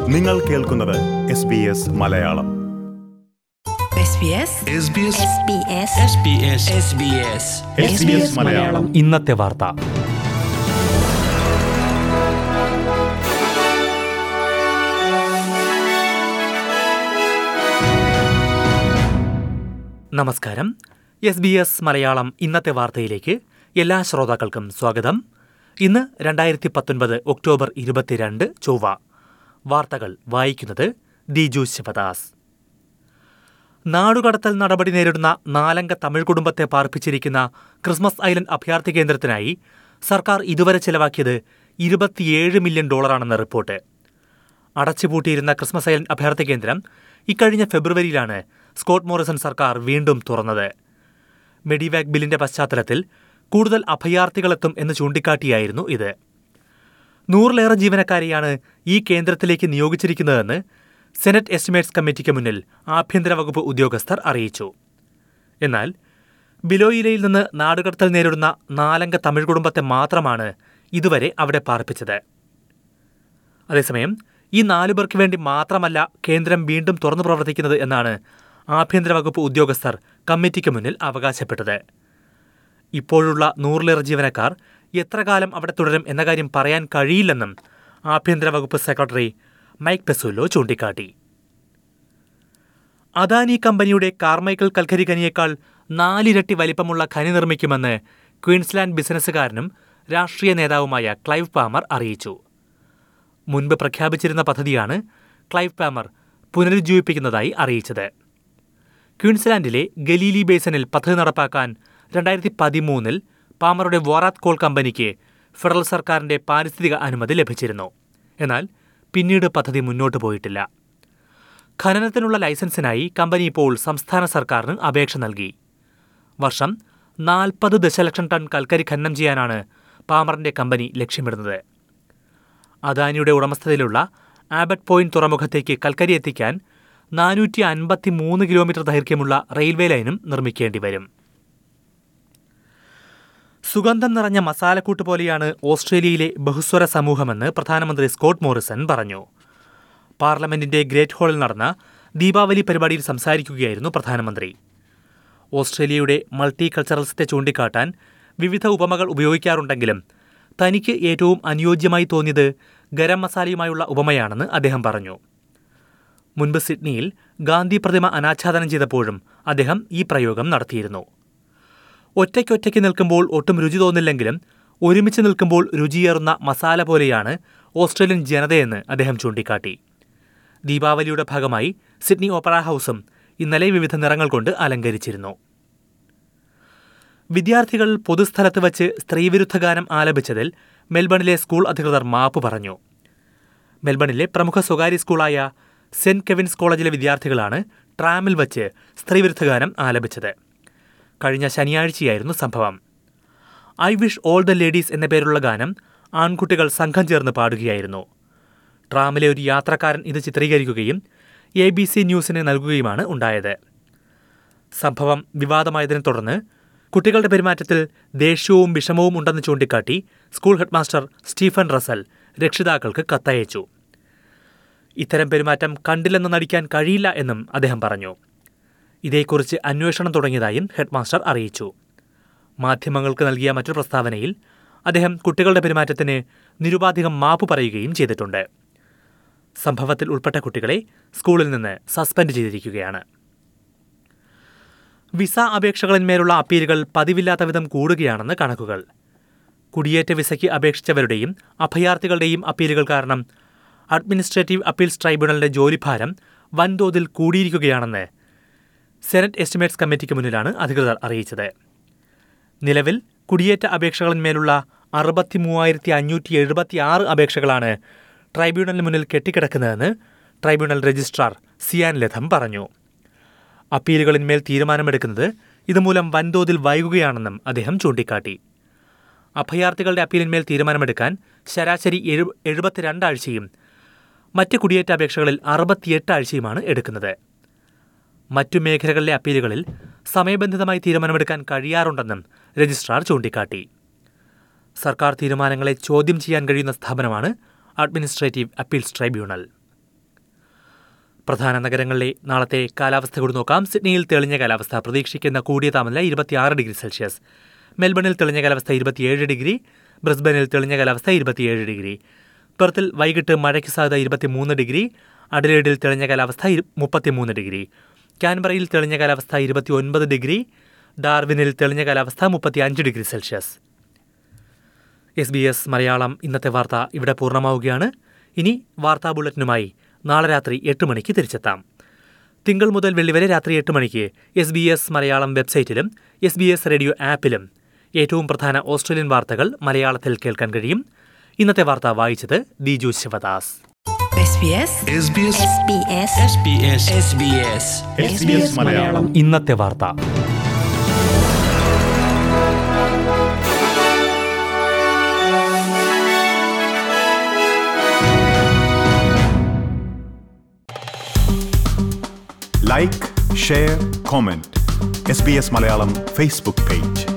നിങ്ങൾ കേൾക്കുന്നത് S B S Malayalam SBS Malayalam ഇന്നത്തെ വാർത്ത നമസ്കാരം എസ് ബി എസ് മലയാളം ഇന്നത്തെ വാർത്തയിലേക്ക് എല്ലാ ശ്രോതാക്കൾക്കും സ്വാഗതം ഇന്ന് രണ്ടായിരത്തി പത്തൊൻപത് ഒക്ടോബർ ഇരുപത്തിരണ്ട് ചൊവ്വ വാർത്തകൾ വായിക്കുന്നത് ദിജു ശിവദാസ് നാടുകടത്തൽ നടപടി നേരിടുന്ന നാലംഗ തമിഴ് കുടുംബത്തെ പാർപ്പിച്ചിരിക്കുന്ന ക്രിസ്മസ് ഐലൻഡ് അഭയാർത്ഥി കേന്ദ്രത്തിനായി സർക്കാർ ഇതുവരെ ചെലവാക്കിയത് ഇരുപത്തിയേഴ് മില്യൺ ഡോളറാണെന്ന് റിപ്പോർട്ട് അടച്ചുപൂട്ടിയിരുന്ന ക്രിസ്മസ് ഐലൻഡ് അഭയാർത്ഥി കേന്ദ്രം ഇക്കഴിഞ്ഞ ഫെബ്രുവരിയിലാണ് സ്കോട്ട് മോറിസൺ സർക്കാർ വീണ്ടും തുറന്നത് മെഡിവാക് ബില്ലിന്റെ പശ്ചാത്തലത്തിൽ കൂടുതൽ അഭയാർത്ഥികളെത്തും എന്ന് ചൂണ്ടിക്കാട്ടിയായിരുന്നു ഇത് നൂറിലേറെ ജീവനക്കാരെയാണ് ഈ കേന്ദ്രത്തിലേക്ക് നിയോഗിച്ചിരിക്കുന്നതെന്ന് സെനറ്റ് എസ്റ്റിമേറ്റ്സ് കമ്മിറ്റിക്ക് മുന്നിൽ ആഭ്യന്തര വകുപ്പ് ഉദ്യോഗസ്ഥർ അറിയിച്ചു എന്നാൽ ബിലോയിലയിൽ നിന്ന് നാടുകടത്തൽ നേരിടുന്ന നാലംഗ തമിഴ് കുടുംബത്തെ മാത്രമാണ് ഇതുവരെ അവിടെ പാർപ്പിച്ചത് അതേസമയം ഈ നാലു പേർക്ക് വേണ്ടി മാത്രമല്ല കേന്ദ്രം വീണ്ടും തുറന്നു പ്രവർത്തിക്കുന്നത് എന്നാണ് ആഭ്യന്തര വകുപ്പ് ഉദ്യോഗസ്ഥർ കമ്മിറ്റിക്ക് മുന്നിൽ അവകാശപ്പെട്ടത് ഇപ്പോഴുള്ള നൂറിലേറെ ജീവനക്കാർ എത്ര കാലം അവിടെ തുടരും എന്ന കാര്യം പറയാൻ കഴിയില്ലെന്നും ആഭ്യന്തര വകുപ്പ് സെക്രട്ടറി മൈക്ക് പെസുല്ലോ ചൂണ്ടിക്കാട്ടി അദാനി കമ്പനിയുടെ കാർമൈക്കൽ കൽക്കരി ഖനിയേക്കാൾ നാലിരട്ടി വലിപ്പമുള്ള ഖനി നിർമ്മിക്കുമെന്ന് ക്വീൻസ്ലാൻഡ് ബിസിനസ്സുകാരനും രാഷ്ട്രീയ നേതാവുമായ ക്ലൈവ് പാമർ അറിയിച്ചു മുൻപ് പ്രഖ്യാപിച്ചിരുന്ന പദ്ധതിയാണ് ക്ലൈവ് പാമർ പുനരുജ്ജീവിപ്പിക്കുന്നതായി അറിയിച്ചത് ക്വീൻസ്ലാൻഡിലെ ഗലീലി ബേസനിൽ പദ്ധതി നടപ്പാക്കാൻ രണ്ടായിരത്തി പതിമൂന്നിൽ പാമറുടെ വോറാത്ത് കോൾ കമ്പനിക്ക് ഫെഡറൽ സർക്കാരിന്റെ പാരിസ്ഥിതിക അനുമതി ലഭിച്ചിരുന്നു എന്നാൽ പിന്നീട് പദ്ധതി മുന്നോട്ടു പോയിട്ടില്ല ഖനനത്തിനുള്ള ലൈസൻസിനായി കമ്പനി ഇപ്പോൾ സംസ്ഥാന സർക്കാരിന് അപേക്ഷ നൽകി വർഷം നാൽപ്പത് ദശലക്ഷം ടൺ കൽക്കരി ഖനനം ചെയ്യാനാണ് പാമറിന്റെ കമ്പനി ലക്ഷ്യമിടുന്നത് അദാനിയുടെ ഉടമസ്ഥതയിലുള്ള ആബട്ട് പോയിന്റ് തുറമുഖത്തേക്ക് കൽക്കരി എത്തിക്കാൻ നാനൂറ്റി അൻപത്തി മൂന്ന് കിലോമീറ്റർ ദൈർഘ്യമുള്ള റെയിൽവേ ലൈനും നിർമ്മിക്കേണ്ടി വരും സുഗന്ധം നിറഞ്ഞ മസാലക്കൂട്ട് പോലെയാണ് ഓസ്ട്രേലിയയിലെ ബഹുസ്വര സമൂഹമെന്ന് പ്രധാനമന്ത്രി സ്കോട്ട് മോറിസൺ പറഞ്ഞു പാർലമെന്റിന്റെ ഗ്രേറ്റ് ഹാളിൽ നടന്ന ദീപാവലി പരിപാടിയിൽ സംസാരിക്കുകയായിരുന്നു പ്രധാനമന്ത്രി ഓസ്ട്രേലിയയുടെ മൾട്ടി കൾച്ചറൽസത്തെ ചൂണ്ടിക്കാട്ടാൻ വിവിധ ഉപമകൾ ഉപയോഗിക്കാറുണ്ടെങ്കിലും തനിക്ക് ഏറ്റവും അനുയോജ്യമായി തോന്നിയത് ഗരം മസാലയുമായുള്ള ഉപമയാണെന്ന് അദ്ദേഹം പറഞ്ഞു മുൻപ് സിഡ്നിയിൽ ഗാന്ധി പ്രതിമ അനാച്ഛാദനം ചെയ്തപ്പോഴും അദ്ദേഹം ഈ പ്രയോഗം നടത്തിയിരുന്നു ഒറ്റയ്ക്കൊറ്റയ്ക്ക് നിൽക്കുമ്പോൾ ഒട്ടും രുചി തോന്നില്ലെങ്കിലും ഒരുമിച്ച് നിൽക്കുമ്പോൾ രുചിയേറുന്ന മസാല പോലെയാണ് ഓസ്ട്രേലിയൻ ജനതയെന്ന് അദ്ദേഹം ചൂണ്ടിക്കാട്ടി ദീപാവലിയുടെ ഭാഗമായി സിഡ്നി ഓപ്പറ ഹൌസും ഇന്നലെ വിവിധ നിറങ്ങൾ കൊണ്ട് അലങ്കരിച്ചിരുന്നു വിദ്യാർത്ഥികൾ പൊതുസ്ഥലത്ത് വച്ച് സ്ത്രീവിരുദ്ധ ഗാനം ആലപിച്ചതിൽ മെൽബണിലെ സ്കൂൾ അധികൃതർ മാപ്പ് പറഞ്ഞു മെൽബണിലെ പ്രമുഖ സ്വകാര്യ സ്കൂളായ സെന്റ് കെവിൻസ് കോളേജിലെ വിദ്യാർത്ഥികളാണ് ട്രാമിൽ വച്ച് സ്ത്രീവിരുദ്ധ ഗാനം ആലപിച്ചത് കഴിഞ്ഞ ശനിയാഴ്ചയായിരുന്നു സംഭവം I wish all the ladies എന്ന പേരുള്ള ഗാനം ആൺകുട്ടികൾ സംഘം ചേർന്ന് പാടുകയായിരുന്നു ട്രാമിലെ ഒരു യാത്രക്കാരൻ ഇത് ചിത്രീകരിക്കുകയും എ ബി സി ന്യൂസിന് നൽകുകയുമാണ് ഉണ്ടായത് സംഭവം വിവാദമായതിനെ തുടർന്ന് കുട്ടികളുടെ പെരുമാറ്റത്തിൽ ദേഷ്യവും വിഷമവും ഉണ്ടെന്ന് ചൂണ്ടിക്കാട്ടി സ്കൂൾ ഹെഡ്മാസ്റ്റർ സ്റ്റീഫൻ റസൽ രക്ഷിതാക്കൾക്ക് കത്തയച്ചു ഇത്തരം പെരുമാറ്റം കണ്ടില്ലെന്ന് നടിക്കാൻ കഴിയില്ല എന്നും അദ്ദേഹം പറഞ്ഞു ഇതേക്കുറിച്ച് അന്വേഷണം തുടങ്ങിയതായും ഹെഡ്മാസ്റ്റർ അറിയിച്ചു മാധ്യമങ്ങൾക്ക് നൽകിയ മറ്റൊരു പ്രസ്താവനയിൽ അദ്ദേഹം കുട്ടികളുടെ പെരുമാറ്റത്തിന് നിരുപാധികം മാപ്പ് പറയുകയും ചെയ്തിട്ടുണ്ട് സംഭവത്തിൽ ഉൾപ്പെട്ട കുട്ടികളെ സ്കൂളിൽ നിന്ന് സസ്പെൻഡ് ചെയ്തിരിക്കുകയാണ് വിസ അപേക്ഷകളിന്മേലുള്ള അപ്പീലുകൾ പതിവില്ലാത്ത വിധം കൂടുകയാണെന്ന് കണക്കുകൾ കുടിയേറ്റ വിസയ്ക്ക് അപേക്ഷിച്ചവരുടെയും അഭയാർത്ഥികളുടെയും അപ്പീലുകൾ കാരണം അഡ്മിനിസ്ട്രേറ്റീവ് അപ്പീൽസ് ട്രൈബ്യൂണലിന്റെ ജോലിഭാരം വൻതോതിൽ കൂടിയിരിക്കുകയാണെന്ന് സെനറ്റ് എസ്റ്റിമേറ്റ്സ് കമ്മിറ്റിക്ക് മുന്നിലാണ് അധികൃതർ അറിയിച്ചത് നിലവിൽ കുടിയേറ്റ അപേക്ഷകളിന്മേലുള്ള അറുപത്തി മൂവായിരത്തി അഞ്ഞൂറ്റി എഴുപത്തി ആറ് അപേക്ഷകളാണ് ട്രൈബ്യൂണലിന് മുന്നിൽ കെട്ടിക്കിടക്കുന്നതെന്ന് ട്രൈബ്യൂണൽ രജിസ്ട്രാർ സിയാൻ ലഥം പറഞ്ഞു അപ്പീലുകളിന്മേൽ തീരുമാനമെടുക്കുന്നത് ഇതുമൂലം വൻതോതിൽ വൈകുകയാണെന്നും അദ്ദേഹം ചൂണ്ടിക്കാട്ടി അഭയാർത്ഥികളുടെ അപ്പീലിന്മേൽ തീരുമാനമെടുക്കാൻ ശരാശരി എഴു എഴുപത്തിരണ്ട് ആഴ്ചയും മറ്റ് കുടിയേറ്റ അപേക്ഷകളിൽ അറുപത്തിയെട്ട് ആഴ്ചയുമാണ് എടുക്കുന്നത് മറ്റു മേഖലകളിലെ അപ്പീലുകളിൽ സമയബന്ധിതമായി തീരുമാനമെടുക്കാൻ കഴിയാറുണ്ടെന്നും രജിസ്ട്രാർ ചൂണ്ടിക്കാട്ടി സർക്കാർ തീരുമാനങ്ങളെ ചോദ്യം ചെയ്യാൻ കഴിയുന്ന സ്ഥാപനമാണ് അഡ്മിനിസ്ട്രേറ്റീവ് അപ്പീൽസ് ട്രൈബ്യൂണൽ പ്രധാന നഗരങ്ങളിലെ നാളത്തെ കാലാവസ്ഥ കൂടി നോക്കാം സിഡ്നിയിൽ തെളിഞ്ഞ കാലാവസ്ഥ പ്രതീക്ഷിക്കുന്ന കൂടിയ താപനില ഇരുപത്തിയാറ് ഡിഗ്രി സെൽഷ്യസ് മെൽബണിൽ തെളിഞ്ഞ കാലാവസ്ഥ ഇരുപത്തിയേഴ് ഡിഗ്രി ബ്രിസ്ബനിൽ തെളിഞ്ഞ കാലാവസ്ഥ ഇരുപത്തിയേഴ് ഡിഗ്രി പെർത്തിൽ വൈകിട്ട് മഴയ്ക്ക് സാധ്യത ഇരുപത്തിമൂന്ന് ഡിഗ്രി അഡലേഡിൽ തെളിഞ്ഞ കാലാവസ്ഥ ഇരു- മുപ്പത്തിമൂന്ന് ഡിഗ്രി കാൻബറയിൽ തെളിഞ്ഞ കാലാവസ്ഥ ഇരുപത്തിയൊൻപത് ഡിഗ്രി ഡാർവിനിൽ തെളിഞ്ഞ കാലാവസ്ഥ മുപ്പത്തിയഞ്ച് degree Celsius S B S Malayalam ഇന്നത്തെ വാർത്ത ഇവിടെ പൂർണ്ണമാവുകയാണ് ഇനി വാർത്താ ബുള്ളറ്റിനുമായി നാളെ രാത്രി എട്ട് മണിക്ക് തിരിച്ചെത്താം തിങ്കൾ മുതൽ വെള്ളി വരെ രാത്രി എട്ട് മണിക്ക് എസ് ബി എസ് മലയാളം വെബ്സൈറ്റിലും എസ് ബി എസ് റേഡിയോ ആപ്പിലും ഏറ്റവും പ്രധാന ഓസ്ട്രേലിയൻ വാർത്തകൾ മലയാളത്തിൽ കേൾക്കാൻ കഴിയും ഇന്നത്തെ വാർത്ത വായിച്ചത് Diju Sivadas SBS SBS SBS SBS SBS SBS Malayalam ഇന്നത്തെ വാർത്ത like share comment S B S Malayalam Facebook page